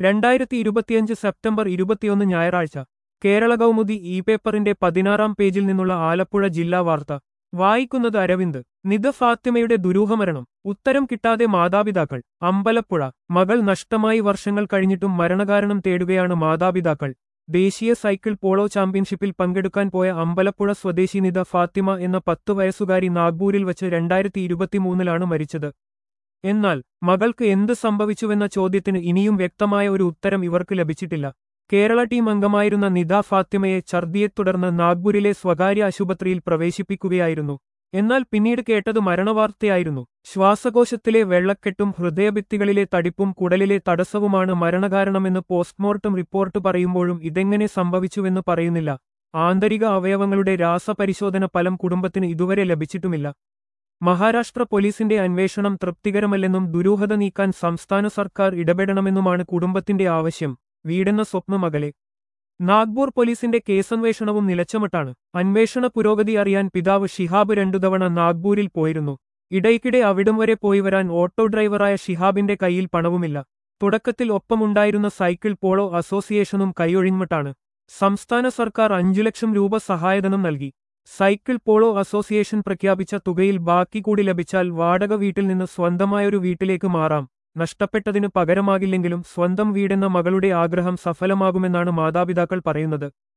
രണ്ടായിരത്തി ഇരുപത്തിയഞ്ച് സെപ്റ്റംബർ ഇരുപത്തിയൊന്ന് ഞായറാഴ്ച കേരള കൗമുദി ഇ പേപ്പറിന്റെ പതിനാറാം പേജിൽ നിന്നുള്ള ആലപ്പുഴ ജില്ലാ വാർത്ത വായിക്കുന്നത് അരവിന്ദ് നിത ഫാത്തിമയുടെ ദുരൂഹമരണം ഉത്തരം കിട്ടാതെ മാതാപിതാക്കൾ അമ്പലപ്പുഴ മകൾ നഷ്ടമായി വർഷങ്ങൾ കഴിഞ്ഞിട്ടും മരണകാരണം തേടുകയാണ് മാതാപിതാക്കൾ ദേശീയ സൈക്കിൾ പോളോ ചാമ്പ്യൻഷിപ്പിൽ പങ്കെടുക്കാൻ പോയ അമ്പലപ്പുഴ സ്വദേശി നിത ഫാത്തിമ എന്ന പത്തു വയസ്സുകാരി നാഗ്പൂരിൽ വച്ച് രണ്ടായിരത്തി ഇരുപത്തിമൂന്നിലാണ് മരിച്ചത് എന്നാൽ മകൾക്ക് എന്ത് സംഭവിച്ചുവെന്ന ചോദ്യത്തിന് ഇനിയും വ്യക്തമായ ഒരു ഉത്തരം ഇവർക്ക് ലഭിച്ചിട്ടില്ല കേരള ടീം അംഗമായിരുന്ന നിദ ഫാത്തിമയെ ഛർദിയെ തുടർന്ന് നാഗ്പൂരിലെ സ്വകാര്യ ആശുപത്രിയിൽ പ്രവേശിപ്പിക്കുകയായിരുന്നു എന്നാൽ പിന്നീട് കേട്ടത് മരണവാർത്തയായിരുന്നു ശ്വാസകോശത്തിലെ വെള്ളക്കെട്ടും ഹൃദയഭിത്തികളിലെ തടിപ്പും കുടലിലെ തടസ്സവുമാണ് മരണകാരണമെന്ന് പോസ്റ്റ്മോർട്ടം റിപ്പോർട്ട് പറയുമ്പോഴും ഇതെങ്ങനെ സംഭവിച്ചുവെന്ന് പറയുന്നില്ല ആന്തരിക അവയവങ്ങളുടെ രാസപരിശോധന ഫലം കുടുംബത്തിന് ഇതുവരെ ലഭിച്ചിട്ടുമില്ല മഹാരാഷ്ട്ര പോലീസിന്റെ അന്വേഷണം തൃപ്തികരമല്ലെന്നും ദുരൂഹത നീക്കാൻ സംസ്ഥാന സർക്കാർ ഇടപെടണമെന്നുമാണ് കുടുംബത്തിന്റെ ആവശ്യം വീടെന്ന സ്വപ്നമകലെ നാഗ്പൂർ പോലീസിന്റെ കേസന്വേഷണവും നിലച്ചമട്ടാണ് അന്വേഷണ പുരോഗതി അറിയാൻ പിതാവ് ഷിഹാബ് രണ്ടു തവണ നാഗ്പൂരിൽ പോയിരുന്നു ഇടയ്ക്കിടെ അവിടം വരെ പോയി വരാൻ ഓട്ടോ ഡ്രൈവറായ ഷിഹാബിന്റെ കയ്യിൽ പണവുമില്ല തുടക്കത്തിൽ ഒപ്പമുണ്ടായിരുന്ന സൈക്കിൾ പോളോ അസോസിയേഷനും കൈയൊഴിഞ്ഞിട്ടാണ് സംസ്ഥാന സർക്കാർ അഞ്ചു ലക്ഷം രൂപ സഹായധനം നൽകി സൈക്കിൾ പോളോ അസോസിയേഷൻ പ്രഖ്യാപിച്ച തുകയിൽ ബാക്കി കൂടി ലഭിച്ചാൽ വാടക വീട്ടിൽ നിന്ന് സ്വന്തമായൊരു വീട്ടിലേക്ക് മാറാം നഷ്ടപ്പെട്ടതിന് പകരമാകില്ലെങ്കിലും സ്വന്തം വീടെന്ന മകളുടെ ആഗ്രഹം സഫലമാകുമെന്നാണ് മാതാപിതാക്കൾ പറയുന്നത്